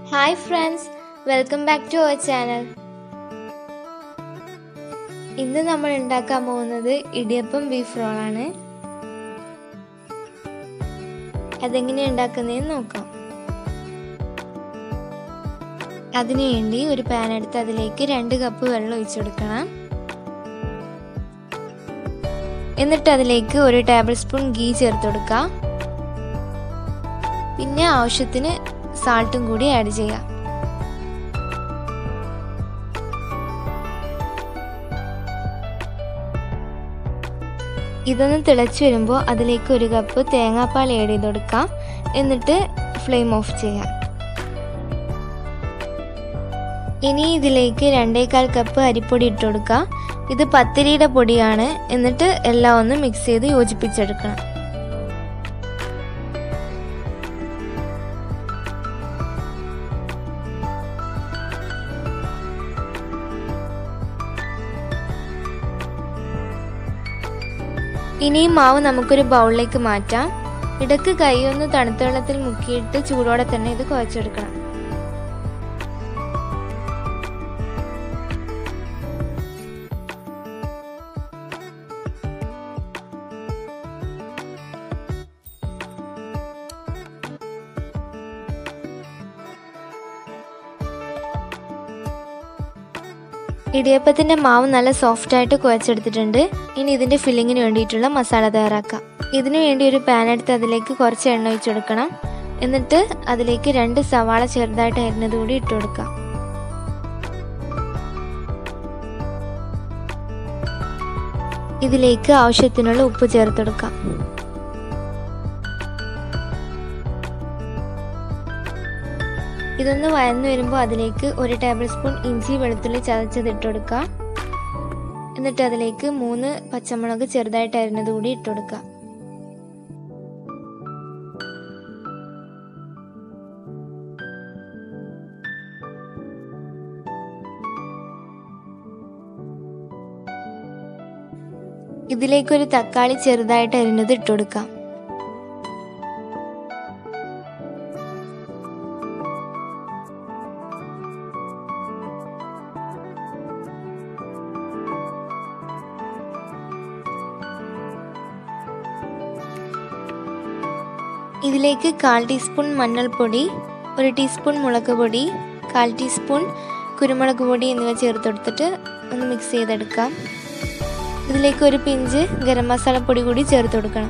hi friends welcome back to our channel ഇന്ന് നമ്മൾ ഉണ്ടാക്കാൻ പോകുന്നത് ഇടിയപ്പം ബീഫ് റോളാണ് അതെങ്ങനെയാണ് ഉണ്ടാക്കുന്നതെന്ന് നോക്കാം അതിനുവേണ്ടി ഒരു പാൻ എടുത്ത് അതിലേക്ക് രണ്ട് കപ്പ് വെള്ളം ഒഴിച്ചു കൊടുക്കണം എന്നിട്ട് അതിലേക്ക് ഒരു ടേബിൾ സ്പൂൺ ഗീ ചേർത്ത് കൊടുക്കാം പിന്നെ ആവശ്യത്തിന് സാൾട്ടും കൂടി ആഡ് ചെയ്യാം ഇതൊന്ന് തിളച്ച് വരുമ്പോൾ അതിലേക്ക് ഒരു കപ്പ് തേങ്ങാപ്പാൽ ആഡ് ചെയ്ത് കൊടുക്കാം എന്നിട്ട് ഫ്ലെയിം ഓഫ് ചെയ്യാം ഇനി ഇതിലേക്ക് രണ്ടേകാൽ കപ്പ് അരിപ്പൊടി ഇട്ട് കൊടുക്കാം ഇത് പത്തിരിയുടെ പൊടിയാണ് എന്നിട്ട് എല്ലാം ഒന്ന് മിക്സ് ചെയ്ത് യോജിപ്പിച്ചെടുക്കണം ഇനി ഈ മാവ് നമുക്കൊരു ബൗളിലേക്ക് മാറ്റാം ഇടക്ക് കൈ ഒന്ന് തണുത്ത വെള്ളത്തിൽ മുക്കിയിട്ട് ചൂടോടെ തന്നെ ഇത് കുഴച്ചെടുക്കണം ഇടിയപ്പത്തിന്റെ മാവ് നല്ല സോഫ്റ്റ് ആയിട്ട് കുഴച്ചെടുത്തിട്ടുണ്ട് ഇനി ഇതിന്റെ ഫില്ലിങ്ങിന് വേണ്ടിയിട്ടുള്ള മസാല തയ്യാറാക്കാം ഇതിനു വേണ്ടി ഒരു പാൻ എടുത്ത് അതിലേക്ക് കുറച്ച് എണ്ണ ഒഴിച്ചെടുക്കണം എന്നിട്ട് അതിലേക്ക് രണ്ട് സവാള ചെറുതായിട്ട് അരിഞ്ഞത് കൂടി ഇട്ട് കൊടുക്കാം ഇതിലേക്ക് ആവശ്യത്തിനുള്ള ഉപ്പ് ചേർത്തെടുക്കാം ഇതൊന്ന് വയന്നു വരുമ്പോൾ അതിലേക്ക് ഒരു ടേബിൾ സ്പൂൺ ഇഞ്ചി വെളുത്തുള്ളി ചതച്ചത് ഇട്ട് കൊടുക്കുക എന്നിട്ട് അതിലേക്ക് മൂന്ന് പച്ചമുളക് ചെറുതായിട്ട് അരിഞ്ഞത് കൂടി ഇട്ട് കൊടുക്കുക ഇതിലേക്ക് ഒരു തക്കാളി ചെറുതായിട്ട് അരിഞ്ഞത് ഇട്ട് കൊടുക്കാം ഇതിലേക്ക് കാൽ ടീസ്പൂൺ മഞ്ഞൾപ്പൊടി ഒരു ടീസ്പൂൺ മുളക് പൊടി കാൽ ടീസ്പൂൺ കുരുമുളക് പൊടി എന്നിവ ചേർത്ത് കൊടുത്തിട്ട് ഒന്ന് മിക്സ് ചെയ്തെടുക്കാം ഇതിലേക്ക് ഒരു പിഞ്ച് ഗരം മസാല പൊടി കൂടി ചേർത്ത് കൊടുക്കണം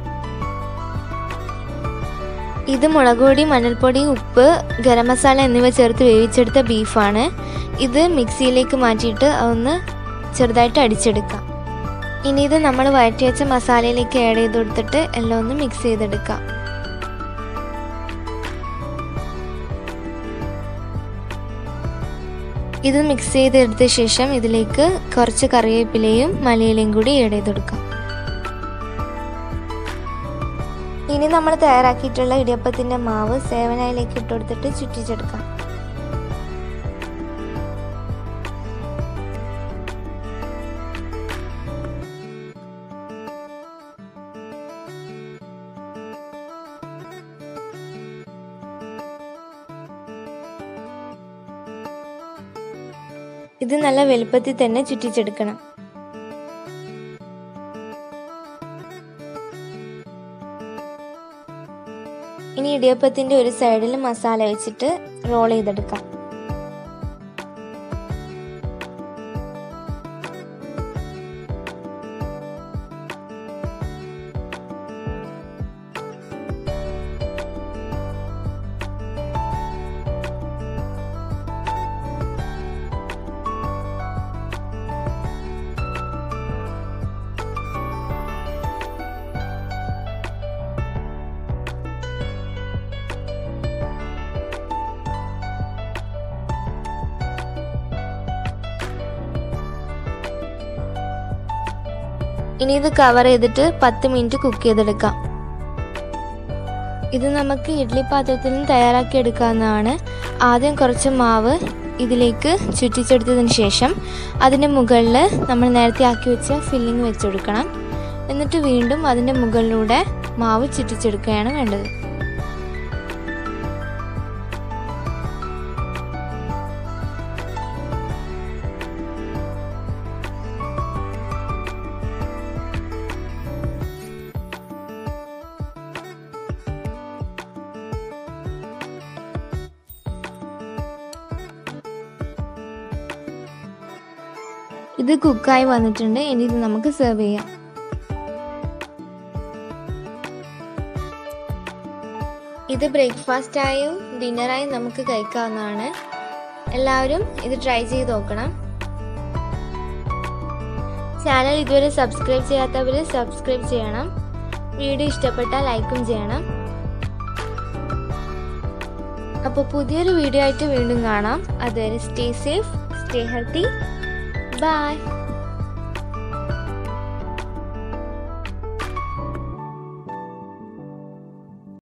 ഇത് മുളക് പൊടി മഞ്ഞൾപ്പൊടി ഉപ്പ് ഗരം മസാല എന്നിവ ചേർത്ത് വേവിച്ചെടുത്ത ബീഫാണ് ഇത് മിക്സിയിലേക്ക് മാറ്റിയിട്ട് അതൊന്ന് ചെറുതായിട്ട് അടിച്ചെടുക്കാം ഇനി ഇത് നമ്മൾ വഴറ്റി വെച്ച മസാലയിലേക്ക് ആഡ് ചെയ്ത് കൊടുത്തിട്ട് എല്ലാം ഒന്ന് മിക്സ് ചെയ്തെടുക്കാം ഇത് മിക്സ് ചെയ്തെടുത്ത ശേഷം ഇതിലേക്ക് കുറച്ച് കറിവേപ്പിലയും മലയിലയും കൂടി ആഡ് ചെയ്ത് കൊടുക്കാം ഇനി നമ്മൾ തയ്യാറാക്കിയിട്ടുള്ള ഇടിയപ്പത്തിന്റെ മാവ് സേവനായിലേക്ക് ഇട്ട് കൊടുത്തിട്ട് ചുറ്റിച്ചെടുക്കാം ഇത് നല്ല വലുപ്പത്തിൽ തന്നെ ചുറ്റിച്ചെടുക്കണം ഇനി ഇടിയപ്പത്തിന്റെ ഒരു സൈഡിൽ മസാല വെച്ചിട്ട് റോൾ ചെയ്തെടുക്കാം ഇനി ഇത് കവർ ചെയ്തിട്ട് പത്ത് മിനിറ്റ് കുക്ക് ചെയ്തെടുക്കാം ഇത് നമുക്ക് ഇഡ്ഡലി പാത്രത്തിൽ നിന്ന് തയ്യാറാക്കി എടുക്കാവുന്നതാണ് ആദ്യം കുറച്ച് മാവ് ഇതിലേക്ക് ചുറ്റിച്ചെടുത്തതിന് ശേഷം അതിൻ്റെ മുകളിൽ നമ്മൾ നേരത്തെ ആക്കി വെച്ച ഫില്ലിങ് വെച്ചെടുക്കണം എന്നിട്ട് വീണ്ടും അതിൻ്റെ മുകളിലൂടെ മാവ് ചുറ്റിച്ചെടുക്കുകയാണ് വേണ്ടത് ഇത് കുക്കായി വന്നിട്ടുണ്ട് ഇനി ഇത് നമുക്ക് സെർവ് ചെയ്യാം ഇത് ബ്രേക്ക്ഫാസ്റ്റായും ഡിന്നറായും നമുക്ക് കഴിക്കാവുന്നതാണ് എല്ലാവരും ഇത് ട്രൈ ചെയ്ത് നോക്കണം ചാനൽ ഇതുവരെ സബ്സ്ക്രൈബ് ചെയ്യാത്തവർ സബ്സ്ക്രൈബ് ചെയ്യണം വീഡിയോ ഇഷ്ടപ്പെട്ടാൽ ലൈക്കും ചെയ്യണം അപ്പോൾ പുതിയൊരു വീഡിയോ ആയിട്ട് വീണ്ടും കാണാം അതുവരെ stay safe stay healthy by